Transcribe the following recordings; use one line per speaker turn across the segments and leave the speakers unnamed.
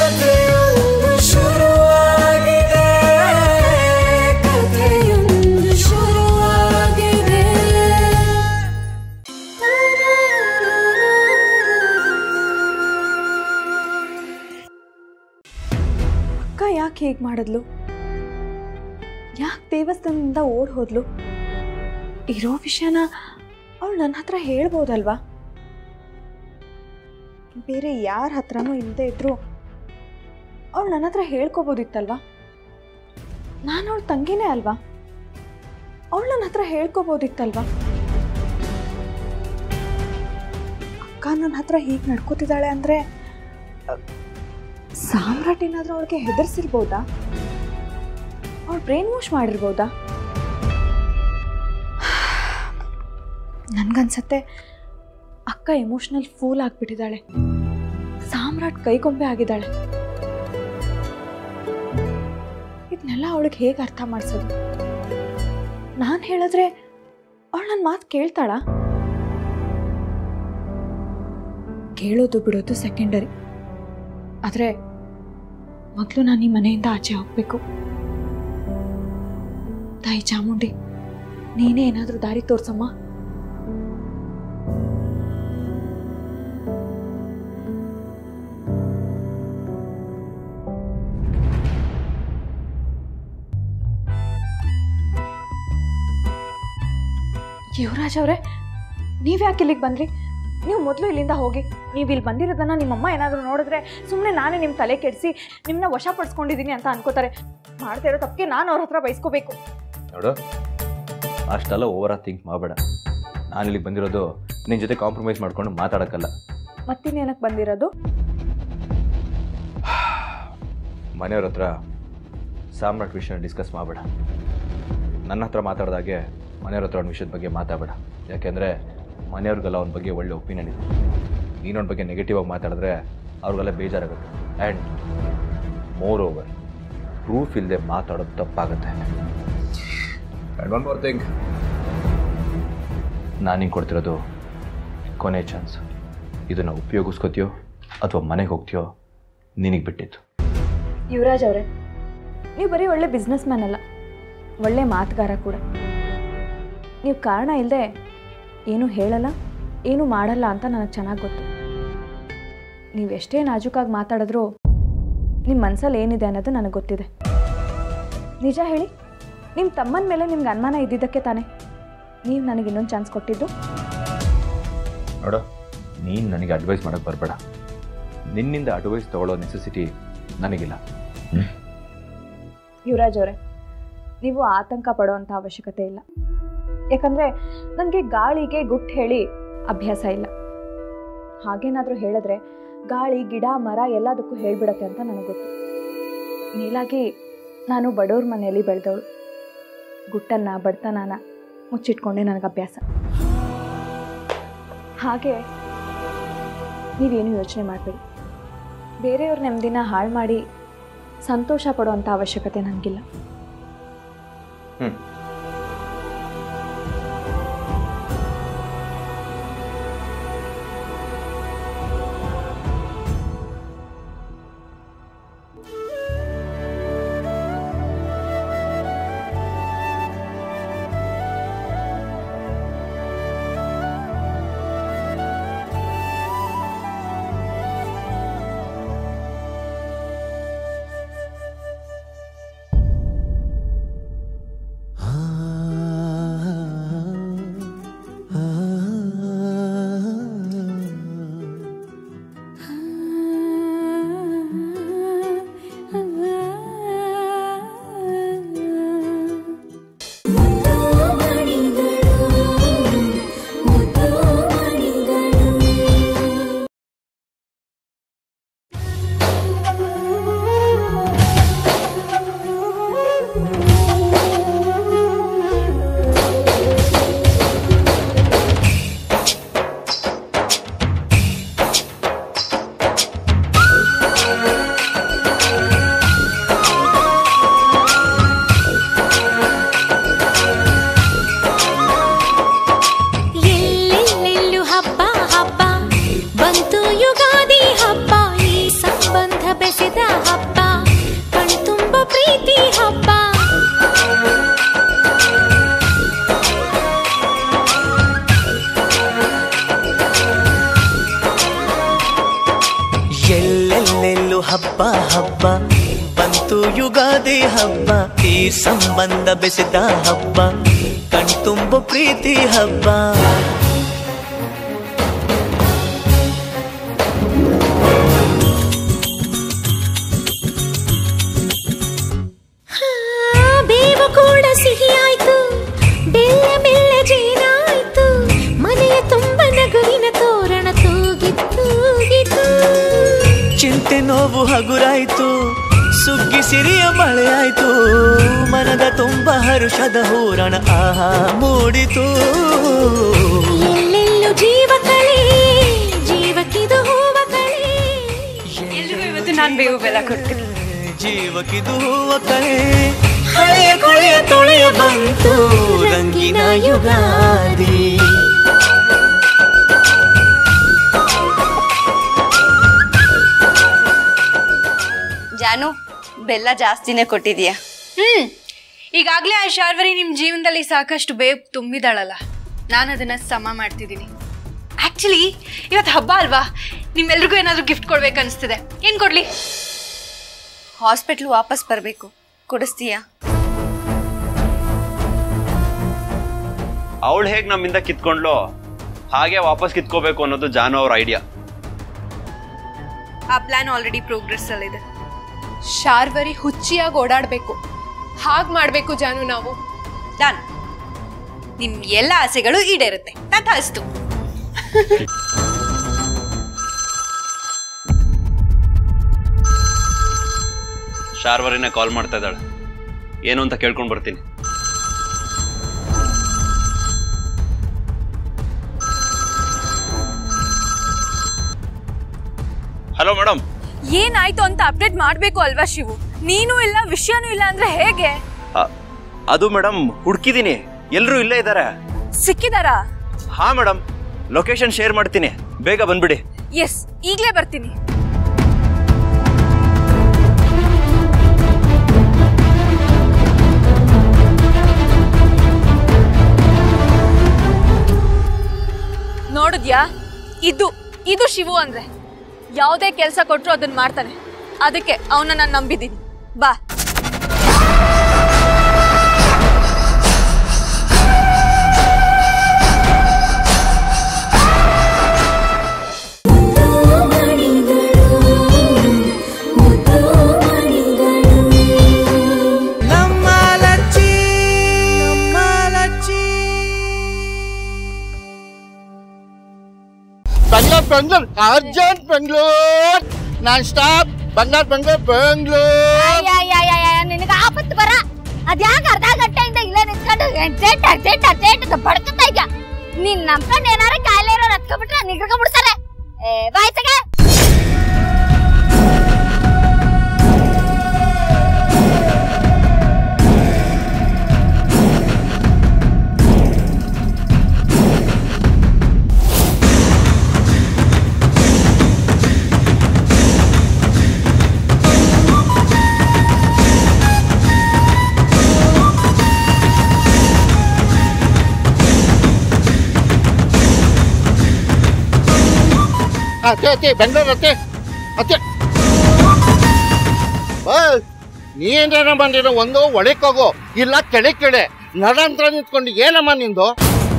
ಕಥೆಯೊಂದು ಶುರುವಾಗಿದೆ ಕಥೆಯೊಂದು ಶುರುವಾಗಿದೆ
ಅಕ್ಕ ಯಾಕೆ ಹೇಗೆ ಮಾಡಿದ್ಲು ಯಾಕೆ ದೇವಸ್ಥಾನದಿಂದ ಓಡ್ ಹೋದ್ಲು ಇರೋ ವಿಷಯನ ಅವಳು ನನ್ನ ಹತ್ರ ಹೇಳ್ಬೋದಲ್ವಾ ಬೇರೆ ಯಾರ ಹತ್ರನೂ ಇಲ್ಲದೆ ಇದ್ರು ಅವಳು ನನ್ನ ಹತ್ರ ಹೇಳ್ಕೊಬೋದಿತ್ತಲ್ವಾ ನಾನು ಅವಳ ತಂಗಿನೇ ಅಲ್ವಾ ಅವಳು ನನ್ನ ಹತ್ರ ಹೇಳ್ಕೊಬೋದಿತ್ತಲ್ವಾ ಅಕ್ಕ ನನ್ನ ಹತ್ರ ಹೀಗೆ ನಡ್ಕೋತಿದ್ದಾಳೆ ಅಂದರೆ ಸಾಮ್ರಾಟ್ ಏನಾದರೂ ಅವಳಿಗೆ ಹೆದರ್ಸಿರ್ಬೋದಾ ಅವಳು ಬ್ರೈನ್ ವಾಶ್ ಮಾಡಿರ್ಬೋದಾ ನನ್ಗನ್ಸತ್ತೆ ಅಕ್ಕ ಎಮೋಷ್ನಲ್ ಫೂಲ್ ಆಗಿಬಿಟ್ಟಿದ್ದಾಳೆ ಸಾಮ್ರಾಟ್ ಕೈಗೊಂಬೆ ಆಗಿದ್ದಾಳೆ ಇದನ್ನೆಲ್ಲ ಅವಳಿಗೆ ಹೇಗೆ ಅರ್ಥ ಮಾಡಿಸೋದು ನಾನು ಹೇಳಿದ್ರೆ ಅವಳು ನನ್ನ ಮಾತು ಕೇಳ್ತಾಳಾ ಕೇಳೋದು ಬಿಡೋದು ಸೆಕೆಂಡರಿ ಆದರೆ ಮೊದಲು ನಾನು ಈ ಮನೆಯಿಂದ ಆಚೆ ಹೋಗ್ಬೇಕು ತಾಯಿ ಚಾಮುಂಡಿ ನೀನೇ ಏನಾದರೂ ದಾರಿ ತೋರ್ಸಮ್ಮ ಯುವರಾಜ್ ಅವರೇ ನೀವು ಯಾಕೆ ಇಲ್ಲಿಗೆ ಬಂದ್ರಿ ನೀವು ಮೊದಲು ಇಲ್ಲಿಂದ ಹೋಗಿ ನೀವು ಇಲ್ಲಿ ಬಂದಿರೋದನ್ನ ನಿಮ್ಮಮ್ಮ ಏನಾದರೂ ನೋಡಿದ್ರೆ ಸುಮ್ಮನೆ ನಾನೇ ನಿಮ್ಮ ತಲೆ ಕೆಡಿಸಿ ನಿಮ್ಮನ್ನ ವಶಪಡಿಸ್ಕೊಂಡಿದ್ದೀನಿ ಅಂತ ಅನ್ಕೋತಾರೆ ಮಾಡ್ತಾ ಇರೋ ತಪ್ಪಿಗೆ ನಾನು ಅವ್ರ ಹತ್ರ ಬೈಸ್ಕೋಬೇಕು
ನೋಡು ಅಷ್ಟೆಲ್ಲ ಓವರ್ ಥಿಂಕ್ ಮಾಡಬೇಡ ನಾನು ಇಲ್ಲಿಗೆ ಬಂದಿರೋದು ನಿನ್ನ ಜೊತೆ ಕಾಂಪ್ರಮೈಸ್ ಮಾಡ್ಕೊಂಡು ಮಾತಾಡೋಕ್ಕಲ್ಲ
ಮತ್ತಿನ್ನೇನಕ್ಕೆ ಬಂದಿರೋದು
ಮನೆಯವ್ರ ಹತ್ರ ಸಾಮ್ರಾಟ್ ವಿಷಯನ ಡಿಸ್ಕಸ್ ಮಾಡಬೇಡ ನನ್ನ ಹತ್ರ ಮಾತಾಡ್ದಾಗೆ ಮನೆಯವ್ರ ಹತ್ರ ಒಂದು ವಿಷಯದ ಬಗ್ಗೆ ಮಾತಾಡಬೇಡ ಯಾಕೆಂದರೆ ಮನೆಯವ್ರಿಗೆಲ್ಲ ಅವನ ಬಗ್ಗೆ ಒಳ್ಳೆ ಒಪಿನಿಯನ್ ಇದೆ ನೀನೊಂದ ಬಗ್ಗೆ ನೆಗೆಟಿವ್ ಆಗಿ ಮಾತಾಡಿದ್ರೆ ಅವ್ರಿಗೆಲ್ಲ ಬೇಜಾರಾಗುತ್ತೆ ಆ್ಯಂಡ್ ಮೋರ್ ಓವರ್ ಪ್ರೂಫ್ ಇಲ್ಲದೆ ಮಾತಾಡೋದು ತಪ್ಪಾಗುತ್ತೆ ಆ್ಯಂಡ್ ಒನ್ ಮೋರ್ ಥಿಂಗ್ ನಾನು ಹಿಂಗೆ ಕೊಡ್ತಿರೋದು ಕೊನೆ ಚಾನ್ಸ್ ಇದನ್ನು ಉಪಯೋಗಿಸ್ಕೋತೀಯೋ ಅಥವಾ ಮನೆಗೆ ಹೋಗ್ತೀಯೋ ನಿನಗೆ ಬಿಟ್ಟಿತ್ತು
ಯುವರಾಜ್ ಅವರೇ ನೀವು ಬರೀ ಒಳ್ಳೆ ಬಿಸ್ನೆಸ್ ಮ್ಯಾನ್ ಅಲ್ಲ ಒಳ್ಳೆ ಮಾತುಗಾರ ಕೂಡ ನೀವು ಕಾರಣ ಇಲ್ಲದೆ ಏನೂ ಹೇಳಲ್ಲ ಏನೂ ಮಾಡಲ್ಲ ಅಂತ ನನಗೆ ಚೆನ್ನಾಗಿ ಗೊತ್ತು ನೀವು ಎಷ್ಟೇ ನಾಜೂಕಾಗಿ ಮಾತಾಡಿದ್ರೂ ನಿಮ್ಮ ಮನಸ್ಸಲ್ಲಿ ಏನಿದೆ ಅನ್ನೋದು ನನಗೆ ಗೊತ್ತಿದೆ ನಿಜ ಹೇಳಿ ನಿಮ್ಮ ತಮ್ಮನ ಮೇಲೆ ನಿಮ್ಗೆ ಅನುಮಾನ ಇದ್ದಿದ್ದಕ್ಕೆ ತಾನೆ ನೀವು ನನಗೆ ಇನ್ನೊಂದು ಚಾನ್ಸ್ ಕೊಟ್ಟಿದ್ದು
ನೋಡು ನೀನು ನನಗೆ ಅಡ್ವೈಸ್ ಮಾಡೋಕ್ಕೆ ಬರಬೇಡ ನಿನ್ನಿಂದ ಅಡ್ವೈಸ್ ತಗೊಳ್ಳೋ ನೆಸೆಸಿಟಿ ನನಗಿಲ್ಲ
ಯುವರಾಜ್ ಅವರೇ ನೀವು ಆತಂಕ ಪಡುವಂಥ ಅವಶ್ಯಕತೆ ಇಲ್ಲ ಯಾಕಂದರೆ ನನಗೆ ಗಾಳಿಗೆ ಗುಟ್ಟು ಹೇಳಿ ಅಭ್ಯಾಸ ಇಲ್ಲ ಹಾಗೇನಾದರೂ ಹೇಳಿದ್ರೆ ಗಾಳಿ ಗಿಡ ಮರ ಎಲ್ಲದಕ್ಕೂ ಹೇಳ್ಬಿಡತ್ತೆ ಅಂತ ನನಗೆ ಗೊತ್ತು ಮೇಲಾಗಿ ನಾನು ಬಡವ್ರ ಮನೆಯಲ್ಲಿ ಬೆಳೆದವಳು ಗುಟ್ಟನ್ನು ಬಡತನನ ಮುಚ್ಚಿಟ್ಕೊಂಡೆ ನನಗೆ ಅಭ್ಯಾಸ ಹಾಗೆ ನೀವೇನು ಯೋಚನೆ ಮಾಡಬೇಡಿ ಬೇರೆಯವ್ರ ನೆಮ್ಮದಿನ ಹಾಳು ಮಾಡಿ ಸಂತೋಷ ಪಡುವಂಥ ಅವಶ್ಯಕತೆ ನನಗಿಲ್ಲ
ಹ್ಞೂ
ಆ ಬೆಸೆದ ಹಬ್ಬ ಕಣ್ತುಂಬ ಪ್ರೀತಿ ಹಬ್ಬ
ಎಲ್ಲೆಲ್ಲೆಲ್ಲೂ ಹಬ್ಬ ಹಬ್ಬ ಬಂತು ಯುಗಾದಿ ಹಬ್ಬ ಈ ಸಂಬಂಧ ಬೆಸೆದ ಹಬ್ಬ ಕಣ್ತುಂಬ ಪ್ರೀತಿ ಹಬ್ಬ
ಆ, ಬೇವು ಕೂಡ ಸಿಹಿಯಾಯ್ತು ಬೆಲ್ಲ ಬೆಲ್ಲ ಜೇನಾಯ್ತು ಮನೆಯ ತುಂಬ ನಗುವಿನ ತೋರಣ ತೂಗಿತ್ತು ತೂಗಿತು
ಚಿಂತೆ ನೋವು ಹಗುರಾಯ್ತು ಸುಗ್ಗಿ ಸಿರಿಯ ಮಳೆಯಾಯ್ತು ಮನದ ತುಂಬ ಹರುಷದ ಹೂರಣ ಆಹಾ ಮೂಡಿತು
ಎಲ್ಲೆಲ್ಲೂ ಜೀವ ಕಳೆ ಜೀವಕ್ಕಿದು ಹೂವ ಕಳೆ
ಎಲ್ರಿಗೂ ಇವತ್ತು ನಾನು ಬೇವು ಬೆಲ್ಲ ಕೊಡ್ತೀನಿ
ಜೀವಕ್ಕಿದು ಹೂವ ಕಳೆ ಹಳೆಯ ಕೊಳೆಯ ತೊಳೆಯ ಬಂತು ರಂಗಿನ ಯುಗಾದಿ
ಜಾನು ಬೆಲ್ಲ ಜಾಸ್ತಿನೇ ಕೊಟ್ಟಿದೀಯ
ಹ್ಮ್ ಈಗಾಗಲೇ ಆ ಶಾರ್ವರಿ ನಿಮ್ಮ ಜೀವನದಲ್ಲಿ ಸಾಕಷ್ಟು ಬೇವು ತುಂಬಿದಾಳಲ್ಲ ನಾನು ಅದನ್ನ ಸಮ ಮಾಡ್ತಿದ್ದೀನಿ ಆಕ್ಚುಲಿ ಇವತ್ತು ಹಬ್ಬ ಅಲ್ವಾ ನಿಮ್ಮೆಲ್ರಿಗೂ ಏನಾದರೂ ಗಿಫ್ಟ್ ಕೊಡ್ಬೇಕು ಅನಿಸ್ತಿದೆ ಏನು ಕೊಡ್ಲಿ
ಹಾಸ್ಪಿಟ್ಲ್ ವಾಪಸ್ ಬರಬೇಕು ಕೊಡಿಸ್ತೀಯಾ
ಅವಳು ಹೇಗೆ ನಮ್ಮಿಂದ ಕಿತ್ಕೊಂಡ್ಲೋ ಹಾಗೆ ವಾಪಸ್ ಕಿತ್ಕೋಬೇಕು ಅನ್ನೋದು ಜಾನು ಅವ್ರ ಐಡಿಯಾ
ಆ ಪ್ಲಾನ್ ಆಲ್ರೆಡಿ ಪ್ರೋಗ್ರೆಸ್ ಅಲ್ಲಿದೆ ಶಾರ್ವರಿ ಹುಚ್ಚಿಯಾಗಿ ಓಡಾಡಬೇಕು ಹಾಗೆ ಮಾಡಬೇಕು ಜಾನು ನಾವು ಡನ್ ನಿಮ್ ಎಲ್ಲ ಆಸೆಗಳು ಈಡೇರುತ್ತೆ ತಥಾಸ್ತು
ಶಾರ್ವರಿನ ಕಾಲ್ ಮಾಡ್ತಾ ಇದ್ದಾಳೆ ಏನು ಅಂತ ಕೇಳ್ಕೊಂಡು ಬರ್ತೀನಿ ಹಲೋ ಮೇಡಮ್
ಏನಾಯ್ತು ಅಂತ ಅಪ್ಡೇಟ್ ಮಾಡಬೇಕು ಅಲ್ವಾ ಶಿವು ನೀನು ಇಲ್ಲ ವಿಷಯನೂ ಇಲ್ಲ ಅಂದ್ರೆ ಹೇಗೆ
ಅದು ಮೇಡಮ್ ಹುಡುಕಿದ್ದೀನಿ ಎಲ್ಲರೂ ಇಲ್ಲೇ ಇದ್ದಾರೆ
ಸಿಕ್ಕಿದಾರಾ
ಹಾ ಮೇಡಮ್ ಲೊಕೇಶನ್ ಶೇರ್ ಮಾಡ್ತೀನಿ ಬೇಗ ಬಂದ್ಬಿಡಿ
ಎಸ್ ಈಗಲೇ ಬರ್ತೀನಿ ನೋಡಿದ್ಯಾ ಇದು ಇದು ಶಿವು ಅಂದ್ರೆ ಯಾವುದೇ ಕೆಲಸ ಕೊಟ್ರು ಅದನ್ನ ಮಾಡ್ತಾನೆ ಅದಕ್ಕೆ ಅವನ ನಾನು ನಂಬಿದ್ದೀನಿ ಬಾ
ನಮ್ಮ ಲಚ್ಚಿ ನಮ್ಮ Lachchi
Bengaluru Bengaluru urgent Bengaluru non stop ಬಂಗಾರ್ ಬೆಂಗಳೂರು ಬೆಂಗಳೂರು
ನಿನಗೆ ಆಪತ್ತು ಬರ ಅದ್ಯಾಕ ಅರ್ಧ ಗಂಟೆಯಿಂದ ಇಲ್ಲೇ ನಿಂತ್ಕೊಂಡು ಅರ್ಜೆಂಟ್ ಅರ್ಜೆಂಟ್ ಅರ್ಜೆಂಟ್ ಅಂತ ಬಡ್ಕತಾ ಇದ್ಯಾ ನಿನ್ ನಂಬ್ಕೊಂಡು ಏನಾರ ಕಾಯಿಲೆ ಇರೋ ಹತ್ಕೊಬಿಟ್ರೆ ನಿಗ್ರಕೊಂಡ್ಬಿಡ್ತಾರೆ ಏ ಬಾಯ್ಸಗೆ
ಅತ್ತೆ ಅತ್ತೆ ಬೆಂಗಳೂರು ಅತ್ತೆ ಅತ್ತೆ ಬಸ್ ನೀನೇನ ಬಂದಿರೋ ಒಂದು ಒಳಕ್ ಹೋಗು ಇಲ್ಲ ಕೆಳೆ ಕೆಳೆ ನಡಂತ್ರ ನಿಂತ್ಕೊಂಡು ಏನಮ್ಮ ನಿಂದು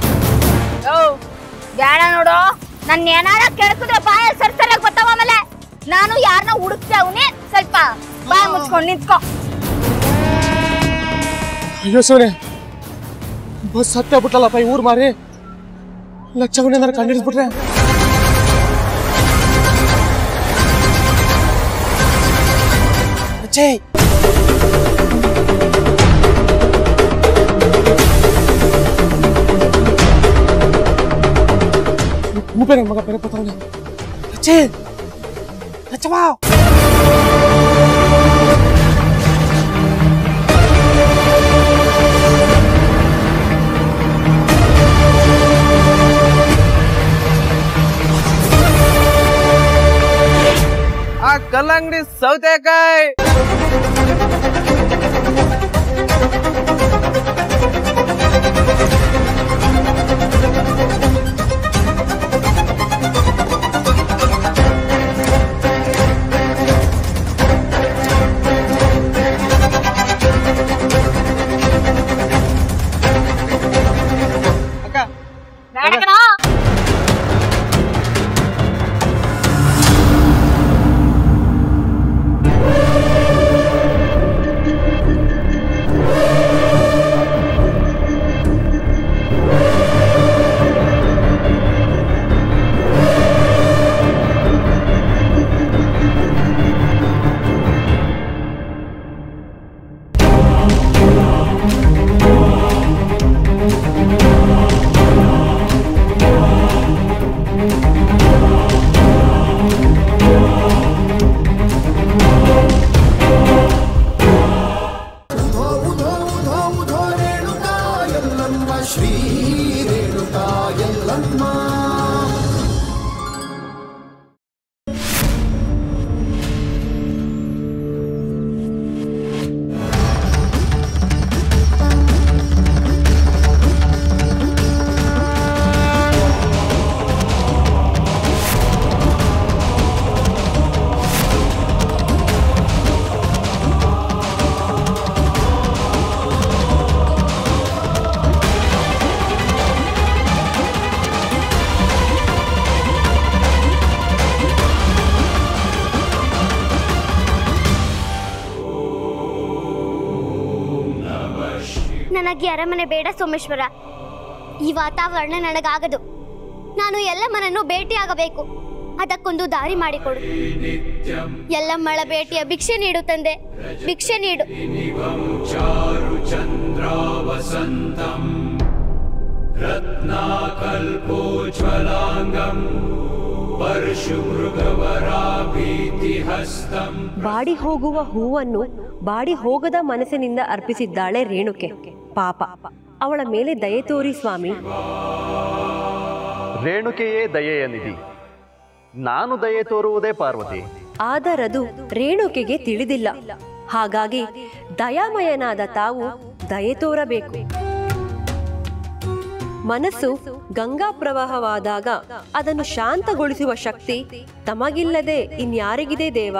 ಬೇಡ ನೋಡು ನನ್ ಏನಾರ ಕೆಳಕುದ್ರೆ ಬಾಯ ಸರ್ಸಲಾಗ ಬರ್ತಾವ ಆಮೇಲೆ ನಾನು ಯಾರನ್ನ ಹುಡುಕ್ತೆ ಅವನೇ ಸ್ವಲ್ಪ ಬಾಯ ಮುಚ್ಕೊಂಡು ನಿಂತ್ಕೊ
ಅಯ್ಯೋ ಸೋನೆ ಬಸ್ ಹತ್ತೆ ಬಿಟ್ಟಲ್ಲಪ್ಪ ಈ ಊರ್ ಮಾರಿ ಲಕ್ಷ ಏನಾರು ಕಂಡಿಡ್ಸ್ಬಿಟ್ರೆ ಅಚ್ಚೇ ಮೂಪೆ ನನ್ನ ಮಗ ಬೇರೆ ಬರ್ತಾವನೆ ಅಚ್ಚೇ ಅಚ್ಚವಾ
ಆ ಕಲ್ಲಂಗಡಿ ಸೌತೆಕಾಯಿ
ಶ್ರೀ ರೇಣುಕಾ ಎಲ್ಲಮ್ಮ
ನನಗೆ ಅರಮನೆ ಬೇಡ ಸೋಮೇಶ್ವರ ಈ ವಾತಾವರಣ ನನಗಾಗದು ನಾನು ಎಲ್ಲಮ್ಮನನ್ನು ಭೇಟಿಯಾಗಬೇಕು ಅದಕ್ಕೊಂದು ದಾರಿ ಮಾಡಿಕೊಡು ಎಲ್ಲಮ್ಮಳ ಭೇಟಿಯ ಭಿಕ್ಷೆ ನೀಡು ತಂದೆ ಭಿಕ್ಷೆ ನೀಡು
चारुचन्द्रावसन्तम् रत्नाकल्पोज्ज्वलाङ्गम् परशुमृगवराभीतिहस्तम्
ಬಾಡಿ ಹೋಗುವ ಹೂವನ್ನು ಬಾಡಿ ಹೋಗದ ಮನಸ್ಸಿನಿಂದ ಅರ್ಪಿಸಿದ್ದಾಳೆ ರೇಣುಕೆ ಪಾಪ ಅವಳ ಮೇಲೆ ದಯೆ ತೋರಿ ಸ್ವಾಮಿ
ರೇಣುಕೆಯೇ ದಯೆಯ ನಿಧಿ ನಾನು ದಯೆ ತೋರುವುದೇ ಪಾರ್ವತಿ
ಆದರದು ರೇಣುಕೆಗೆ ತಿಳಿದಿಲ್ಲ ಹಾಗಾಗಿ ದಯಾಮಯನಾದ ತಾವು ದಯೆ ತೋರಬೇಕು ಮನಸ್ಸು ಗಂಗಾ ಪ್ರವಾಹವಾದಾಗ ಅದನ್ನು ಶಾಂತಗೊಳಿಸುವ ಶಕ್ತಿ ತಮಗಿಲ್ಲದೆ ಇನ್ಯಾರಿಗಿದೆ ದೇವ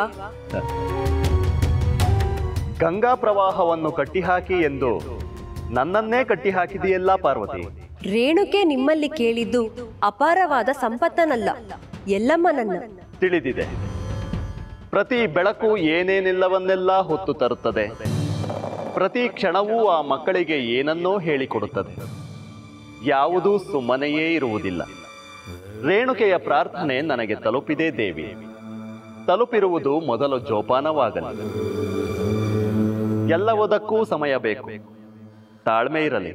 ಗಂಗಾ ಪ್ರವಾಹವನ್ನು ಕಟ್ಟಿಹಾಕಿ ಎಂದು ನನ್ನನ್ನೇ ಕಟ್ಟಿಹಾಕಿದೆಯಲ್ಲ ಪಾರ್ವತಿ
ರೇಣುಕೆ ನಿಮ್ಮಲ್ಲಿ ಕೇಳಿದ್ದು ಅಪಾರವಾದ ಸಂಪತ್ತನಲ್ಲ ಎಲ್ಲಮ್ಮನನ್ನ
ತಿಳಿದಿದೆ ಪ್ರತಿ ಬೆಳಕು ಏನೇನಿಲ್ಲವನ್ನೆಲ್ಲ ಹೊತ್ತು ತರುತ್ತದೆ ಪ್ರತಿ ಕ್ಷಣವೂ ಆ ಮಕ್ಕಳಿಗೆ ಏನನ್ನೋ ಹೇಳಿಕೊಡುತ್ತದೆ ಯಾವುದೂ ಸುಮ್ಮನೆಯೇ ಇರುವುದಿಲ್ಲ ರೇಣುಕೆಯ ಪ್ರಾರ್ಥನೆ ನನಗೆ ತಲುಪಿದೆ ದೇವಿ ತಲುಪಿರುವುದು ಮೊದಲು ಜೋಪಾನವಾಗಲಿ ಎಲ್ಲವುದಕ್ಕೂ ಸಮಯ ಬೇಕು ತಾಳ್ಮೆ ಇರಲಿ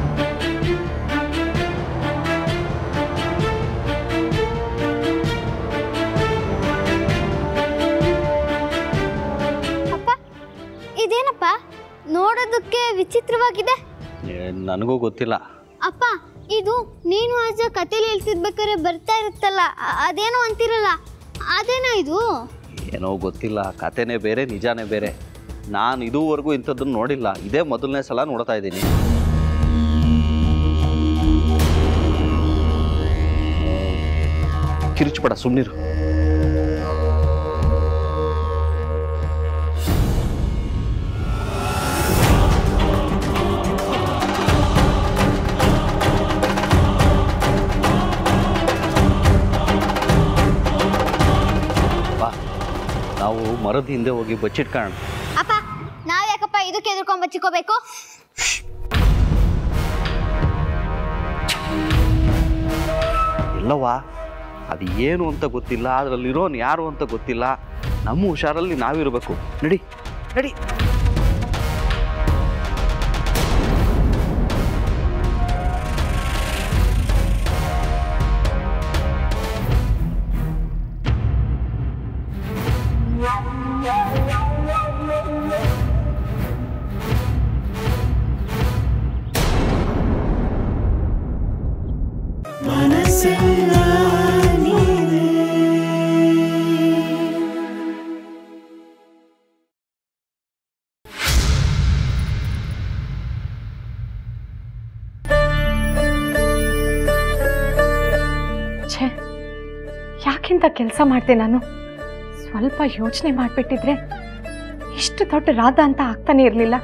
ಇದೇನಪ್ಪ ನೋಡೋದಕ್ಕೆ ವಿಚಿತ್ರವಾಗಿದೆ
ನನಗೂ ಗೊತ್ತಿಲ್ಲ
ಅಪ್ಪ ಇದು ನೀನು ಅಜ್ಜ ಕಥೆಲಿ ಹೇಳ್ತಿರ್ಬೇಕಾದ್ರೆ ಬರ್ತಾ ಇರುತ್ತಲ್ಲ ಅ- ಅದೇನೋ ಅಂತಿರಲ್ಲ ಅದೇನೋ ಇದು
ಏನೋ ಗೊತ್ತಿಲ್ಲ ಕತೆನೇ ಬೇರೆ ನಿಜಾನೇ ಬೇರೆ ನಾನು ಇದುವರೆಗೂ ಇಂಥದ್ದನ್ನು ನೋಡಿಲ್ಲ ಇದೇ ಮೊದಲನೇ ಸಲ ನೋಡ್ತಾ ಇದ್ದೀನಿ ಕಿರುಚಬೇಡ ಸುಮ್ಮನಿರು ಬಾ ನಾವು ಮರದ ಹಿಂದೆ ಹೋಗಿ ಬಚ್ಚಿಟ್ಕೊಳ್ಳೋಣ
ಅಪ್ಪ ನಾವ್ ಯಾಕಪ್ಪ ಇದಕ್ಕೆ ಎದುರ್ಕೊಂಡ್ ಬಚ್ಚಿಕೋಬೇಕು
ಎಲ್ಲವ್ವ ಅದು ಏನು ಅಂತ ಗೊತ್ತಿಲ್ಲ ಅದರಲ್ಲಿರೋನು ಯಾರು ಅಂತ ಗೊತ್ತಿಲ್ಲ ನಮ್ಮ ಹುಷಾರಲ್ಲಿ ನಾವಿರಬೇಕು ನಡಿ ನಡಿ
ಮನಸ್ಸೆಲ್ಲ ನೀನೇ
ಯಾಕಿಂತ ಕೆಲಸ ಮಾಡಿದೆ ನಾನು ಸ್ವಲ್ಪ ಯೋಚನೆ ಮಾಡಿಬಿಟ್ಟಿದ್ರೆ ಇಷ್ಟು ದೊಡ್ಡ ರಾಧ ಅಂತ ಆಗ್ತಾನೆ ಇರಲಿಲ್ಲ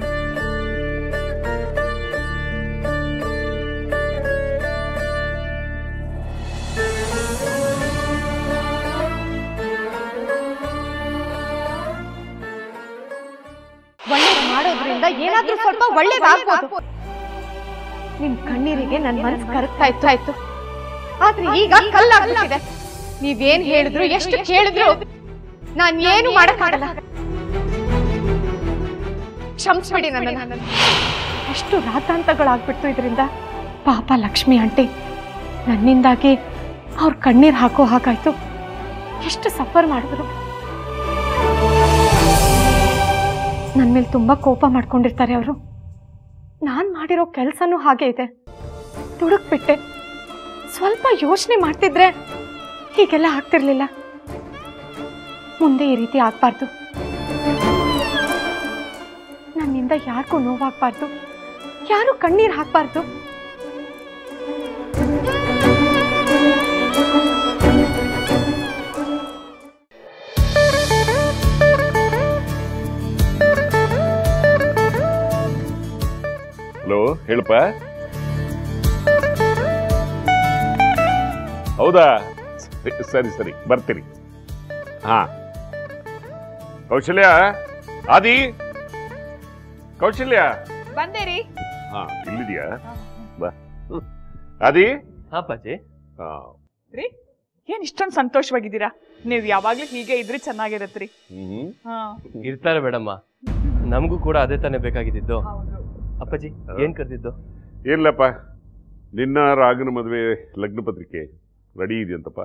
ಒಳ್ಳೇದು ಮಾಡೋದ್ರಿಂದ ಏನಾದ್ರೂ ಸ್ವಲ್ಪ ಒಳ್ಳೇದಾಗ್ಬೋದು ನಿಮ್ ಕಣ್ಣೀರಿಗೆ ನನ್ ಮನ್ಸು ಕರಗ್ತಾ ಇತ್ತು ಆಯ್ತು ಆದ್ರೆ ಈಗ ಕಲ್ಲಾಗ್ಬಿಟ್ಟಿದೆ ನೀವೇನ್ ಹೇಳಿದ್ರು ಎಷ್ಟು ಕೇಳಿದ್ರು ನಾನ್ ಏನು ಮಾಡಕ್ಕಾಗಲ್ಲ ಕ್ಷಮಿಸ್ಬಿಡಿ ನನ್ನ ಎಷ್ಟು ರಾತಾಂತಗಳಾಗ್ಬಿಡ್ತು ಇದರಿಂದ ಪಾಪ ಲಕ್ಷ್ಮಿ ಆಂಟಿ ನನ್ನಿಂದಾಗಿ ಅವ್ರ ಕಣ್ಣೀರ್ ಹಾಕೋ ಹಾಗಾಯ್ತು ಎಷ್ಟು ಸಫರ್ ಮಾಡಿದ್ರು ನನ್ನ ಮೇಲೆ ತುಂಬ ಕೋಪ ಮಾಡ್ಕೊಂಡಿರ್ತಾರೆ ಅವರು ನಾನು ಮಾಡಿರೋ ಕೆಲಸನೂ ಹಾಗೆ ಇದೆ ದುಡುಕ್ಬಿಟ್ಟೆ ಸ್ವಲ್ಪ ಯೋಚನೆ ಮಾಡ್ತಿದ್ರೆ ಹೀಗೆಲ್ಲ ಆಗ್ತಿರ್ಲಿಲ್ಲ ಮುಂದೆ ಈ ರೀತಿ ಆಗ್ಬಾರ್ದು ನನ್ನಿಂದ ಯಾರಿಗೂ ನೋವಾಗಬಾರ್ದು ಯಾರು ಕಣ್ಣೀರು ಹಾಕಬಾರ್ದು
ಹಲೋ ಹೇಳಪ್ಪ ಹೌದಾ ಸರಿ, ಸರಿ ಸರಿ ಬರ್ತೀನಿ ಹಾ ಕೌಶಲ್ಯ ಆದಿ ಕೌಶಲ್ಯ
ಬಂದೇರಿ
ಹಾ ಇಲ್ಲಿದ್ಯಾ ಬಾ ಹ್ಮ್. ಆದಿ
ಹಾಪಾಜಿ
ಹಾ
ರೀ ಏನ್ ಇಷ್ಟೊಂದು ಸಂತೋಷವಾಗಿದ್ದೀರಾ ನೀವ್ ಯಾವಾಗ್ಲೂ ಹೀಗೆ ಇದ್ರೆ ಚೆನ್ನಾಗಿರತ್ರಿ
ಹ್ಮ್
ಹಾ
ಇರ್ತಾರೆ ಮೇಡಮ್ಮ ನಮಗೂ ಕೂಡ ಅದೇ ತಾನೇ ಬೇಕಾಗಿದ್ದು ಅಪ್ಪಾಜಿ ಏನ್ ಕರೆದಿದ್ದು
ಏನಿಲ್ಲಪ್ಪ ನಿನ್ನ ರಾಗನ ಮದುವೆ ಲಗ್ನ ಪತ್ರಿಕೆ ರೆಡಿ ಇದೆಯಂತಪ್ಪ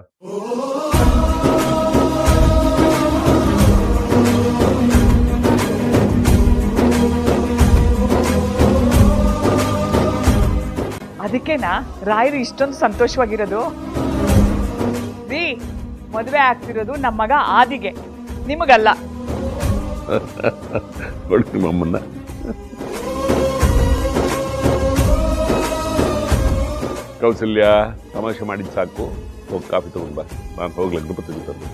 ಅದಕ್ಕೇನಾ ರಾಯರು ಇಷ್ಟೊಂದು ಸಂತೋಷವಾಗಿರೋದು ರೀ ಮದುವೆ ಆಗ್ತಿರೋದು ನಮ್ಮ ಮಗ ಆದಿಗೆ ನಿಮಗಲ್ಲ
ಕೊಡು ನಿಮ್ಮ ಅಮ್ಮನ್ನ ಕೌಸಲ್ಯ ತಮಾಷೆ ಮಾಡಿದ್ ಸಾಕು ಹೋಗಿ ಕಾಫಿ ತಗೊಂಡ್ ಬಾ ನಾನು ಹೋಗಿ ಲಗ್ನ ಪತ್ರಿಕೆ ತಂದು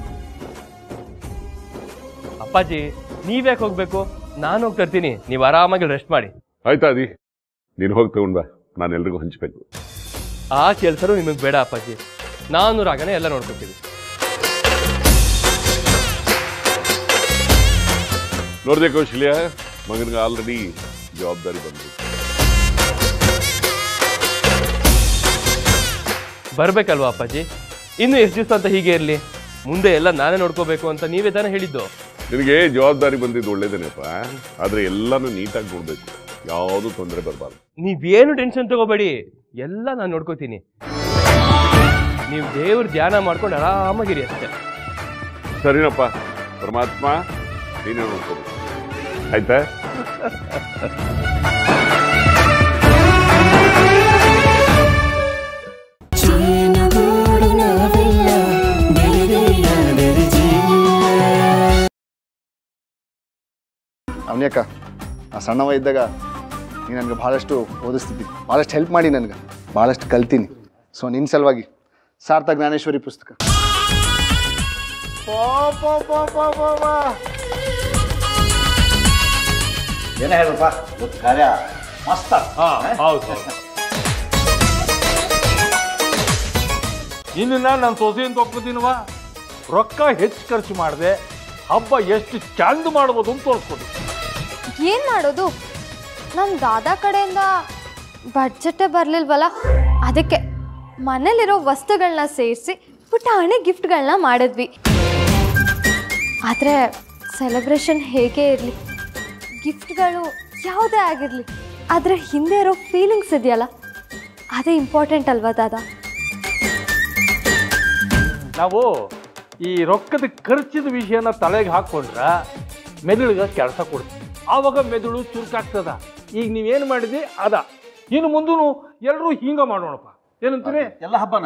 ಅಪ್ಪಾಜಿ ನೀವ್ಯಾಕೆ ಹೋಗ್ಬೇಕು ನಾನು ಹೋಗಿ ತರ್ತೀನಿ ನೀವು ಆರಾಮಾಗಿ ರೆಸ್ಟ್ ಮಾಡಿ
ಆಯ್ತಾ ಅದಿ ನೀನು ಹೋಗಿ ತಗೊಂಡ್ ಬಾ ನಾನು ಎಲ್ರಿಗೂ ಹಂಚ್ಬೇಕು
ಆ ಕೆಲಸನೂ ನಿಮಗೆ ಬೇಡ ಅಪ್ಪಾಜಿ ನಾನು ರಾಗನೇ ಎಲ್ಲ ನೋಡ್ಕೊತೀವಿ
ನೋಡಿದೆ ಕೌಶಲ್ಯ ಮಗನಿಗೆ ಆಲ್ರೆಡಿ ಜವಾಬ್ದಾರಿ ಬಂದು
ಬರ್ಬೇಕಲ್ವಾ ಅಪ್ಪಾಜಿ ಇನ್ನು ಎಷ್ಟು ದಿವಸ ಅಂತ ಹೀಗೆ ಇರಲಿ ಮುಂದೆ ಎಲ್ಲ ನಾನೇ ನೋಡ್ಕೋಬೇಕು ಅಂತ ನೀವೇ ತಾನೇ ಹೇಳಿದ್ದು
ನಿನಗೆ ಜವಾಬ್ದಾರಿ ಬಂದಿದ್ದು ಒಳ್ಳೇದೇನಪ್ಪ ಆದ್ರೆ ಎಲ್ಲಾನು ನೀಟಾಗಿ ನೋಡ್ಬೇಕು ಯಾವುದು ತೊಂದರೆ ಬರಬಾರ್ದು
ನೀವೇನು ಟೆನ್ಷನ್ ತಗೋಬೇಡಿ ಎಲ್ಲ ನಾನು ನೋಡ್ಕೋತೀನಿ ನೀವು ದೇವ್ರ ಧ್ಯಾನ ಮಾಡ್ಕೊಂಡು ಆರಾಮಾಗಿರಿ ಅಷ್ಟೇ
ಸರಿನಪ್ಪ ಪರಮಾತ್ಮ ನೀನೇ ನೋಡ್ಕೋಬೇಕು ಆಯ್ತಾ
ಅವನ್ಯಾಕ ನಾ ಸಣ್ಣವ ಇದ್ದಾಗ ನೀ ನನಗೆ ಭಾಳಷ್ಟು ಓದಿಸ್ತಿದ್ದಿ ಭಾಳಷ್ಟು ಹೆಲ್ಪ್ ಮಾಡಿ ನನಗೆ ಭಾಳಷ್ಟು ಕಲ್ತೀನಿ ಸೊ ನಿನ್ನ ಸಲುವಾಗಿ ಸಾರ್ಥ ಜ್ಞಾನೇಶ್ವರಿ ಪುಸ್ತಕ
ಏನೇ ಹೇಳಪ್ಪ ಇವತ್ತು ಕಾರ್ಯ ಮಸ್ತ್
ಹೌದು ಇನ್ನು ನಾನು ಸೊಸೆಯಿಂದ ಒಪ್ಕೋತೀನವ ರೊಕ್ಕ ಹೆಚ್ಚು ಖರ್ಚು ಮಾಡಿದೆ ಹಬ್ಬ ಎಷ್ಟು ಚಂದ ಮಾಡ್ಬೋದು ಅಂತ ತೋರಿಸ್ಕೊಡಿ
ಏನು ಮಾಡೋದು ನಮ್ಮ ದಾದಾ ಕಡೆಯಿಂದ ಬಡ್ಜೆಟೇ ಬರಲಿಲ್ವಲ್ಲ ಅದಕ್ಕೆ ಮನೇಲಿರೋ ವಸ್ತುಗಳನ್ನ ಸೇರಿಸಿ ಪುಟ್ಟ ಹಣೆ ಗಿಫ್ಟ್ಗಳನ್ನ ಮಾಡಿದ್ವಿ ಆದರೆ ಸೆಲೆಬ್ರೇಷನ್ ಹೇಗೆ ಇರಲಿ ಗಿಫ್ಟ್ಗಳು ಯಾವುದೇ ಆಗಿರಲಿ ಆದರೆ ಹಿಂದೆ ಇರೋ ಫೀಲಿಂಗ್ಸ್ ಇದೆಯಲ್ಲ ಅದೇ ಇಂಪಾರ್ಟೆಂಟ್ ಅಲ್ವಾ ದಾದಾ
ನಾವು ಈ ರೊಕ್ಕದ ಖರ್ಚಿದ ವಿಷಯನ ತಲೆಗೆ ಹಾಕ್ಕೊಂಡ್ರ ಮೆದುಳಿಗೆ ಕೆಲಸ ಕೊಡ್ತೀವಿ ಆವಾಗ ಮೆದುಳು ಚುರುಕಾಗ್ತದ ಈಗ ನೀವೇನು ಮಾಡಿದಿ ಅದ ಇನ್ನು ಮುಂದೂ ಎಲ್ಲರೂ ಹಿಂಗ ಮಾಡೋಣಪ್ಪ ಏನಂತೀರಿ
ಎಲ್ಲ ಹಬ್ಬನ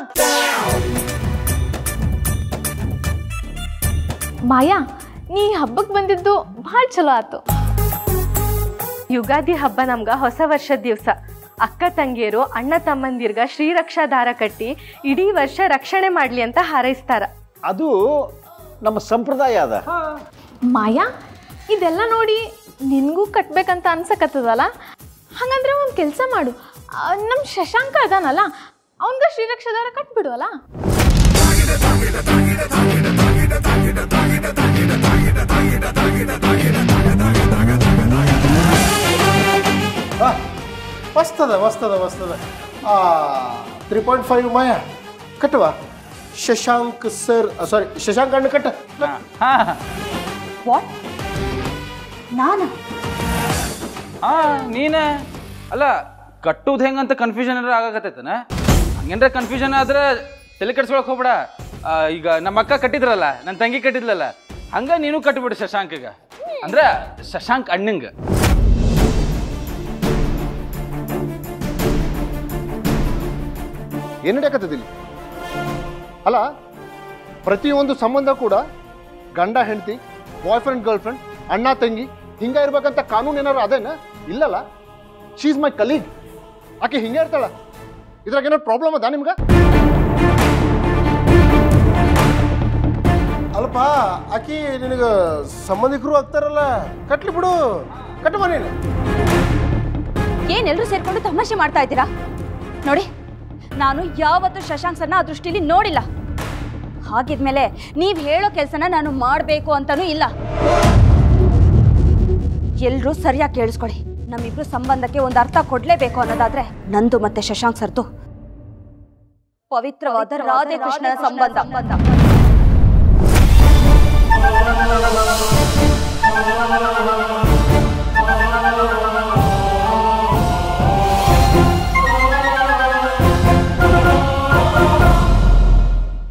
ಮಾಯಾ ನೀ ಹಬ್ಬಕ್ಕೆ ಬಂದಿದ್ದು ಭಾಳ ಚಲೋ ಆತು ಯುಗಾದಿ ಹಬ್ಬ ನಮ್ಗೆ ಹೊಸ ವರ್ಷದ ದಿವಸ
ಅಕ್ಕ ತಂಗಿಯರು ಅಣ್ಣ ತಮ್ಮಂದಿರ್ಗ ಶ್ರೀರಕ್ಷಾ ದಾರ ಕಟ್ಟಿ ಇಡೀ ವರ್ಷ ರಕ್ಷಣೆ ಮಾಡ್ಲಿ ಅಂತ ಹಾರೈಸ್ತಾರ
ಅದು ನಮ್ಮ ಸಂಪ್ರದಾಯ ಅದ
ಮಾಯಾ ಇದೆಲ್ಲ ನೋಡಿ ನಿನಗೂ ಕಟ್ಬೇಕಂತ ಅನ್ಸಕತ್ತದಲ್ಲ ಹಾಗಂದ್ರೆ ಒಂದು ಕೆಲಸ ಮಾಡು ನಮ್ಮ ಶಶಾಂಕ ಅದಾನಲ್ಲ ಅವನ್ಗ ಶ್ರೀರಕ್ಷಾದಾರ ಕಟ್ಬಿಡು ಅಲ್ಲ
ಮಸ್ತದ ಮಸ್ತದ ಮಸ್ತದ ತ್ರೀ ಪಾಯಿಂಟ್ ಫೈವ್ ಮಾಯ ಕಟ್ಟುವ ಶಶಾಂಕ್ ಸರ್ ಸಾರಿ ಶಶಾಂಕ್ ಅಣ್ಣ ಕಟ್ಟ
ವಾಟ್ ನಾನಾ
ಹಾ ನೀನೇ ಅಲ್ಲ ಕಟ್ಟುದು ಹೆಂಗಂತ ಕನ್ಫ್ಯೂಷನ್ ಏನಾರ ಆಗಕತ್ತೈತನ ಹಂಗೇನ್ರ ಕನ್ಫ್ಯೂಷನ್ ಆದ್ರೆ ತಲೆ ಕೆಡ್ಸ್ಕೊಳಕ್ ಹೋಗ್ಬೇಡ ಆ, ಈಗ ನಮ್ಮ ಅಕ್ಕ ಕಟ್ಟಿದ್ರಲ್ಲ ನನ್ನ ತಂಗಿ ಕಟ್ಟಿದ್ಲಲ್ಲ ಹಂಗ ನೀನು ಕಟ್ಟಿಬಿಡು ಶಶಾಂಕ್ಗ ಅಂದ್ರೆ ಶಶಾಂಕ್ ಅಣ್ಣಂಗ
ಏನು ನಡೆಯಕತ್ತದಿಲ್ಲಿ ಅಲ್ಲ ಪ್ರತಿಯೊಂದು ಸಂಬಂಧ ಕೂಡ ಗಂಡ ಹೆಂಡತಿ ಬಾಯ್ ಫ್ರೆಂಡ್ ಗರ್ಲ್ ಫ್ರೆಂಡ್ ಅಣ್ಣ ತಂಗಿ ಹಿಂಗ ಇರ್ಬೇಕಂತ ಕಾನೂನು ಏನಾರು ಅದೇನ ಇಲ್ಲಲ್ಲ ಶೀಸ್ ಮೈ ಕಲೀಗ್ ಆಕೆ ಹಿಂಗೆ ಇರ್ತಾಳ ಇದ್ರಾಗ ಏನಾರು ಪ್ರಾಬ್ಲಮ್ ಅದ ನಿಮ್ಗೆ
ಅಲ್ಪ ಆಕಿ ನಿನಗ ಸಂಬಂಧಿಕರು ಆಗ್ತಾರಲ್ಲ ಕಟ್ಲಿ ಬಿಡು ಕಟ್ಟುವ ನೀನು
ಏನೆಲ್ಲರೂ ಸೇರ್ಕೊಂಡು ತಮಾಷೆ ಮಾಡ್ತಾ ಇದ್ದೀರಾ ನೋಡಿ ನಾನು ಯಾವತ್ತೂ ಶಶಾಂಕ್ ಸರ್ನ ಆ ದೃಷ್ಟಿಲಿ ನೋಡಿಲ್ಲ ಹಾಗಿದ್ಮೇಲೆ ನೀವು ಹೇಳೋ ಕೆಲಸನ ನಾನು ಮಾಡಬೇಕು ಅಂತನೂ ಇಲ್ಲ ಎಲ್ಲರೂ ಸರಿಯಾಗಿ ಕೇಳಿಸ್ಕೊಳ್ಳಿ ನಮ್ಮಿಬ್ರು ಸಂಬಂಧಕ್ಕೆ ಒಂದು ಅರ್ಥ ಕೊಡ್ಲೇಬೇಕು ಅನ್ನೋದಾದ್ರೆ ನಂದು ಮತ್ತೆ ಶಶಾಂಕ್ ಸರ್ದು ಪವಿತ್ರವಾದ ರಾಧೆ ಕೃಷ್ಣನ ಸಂಬಂಧ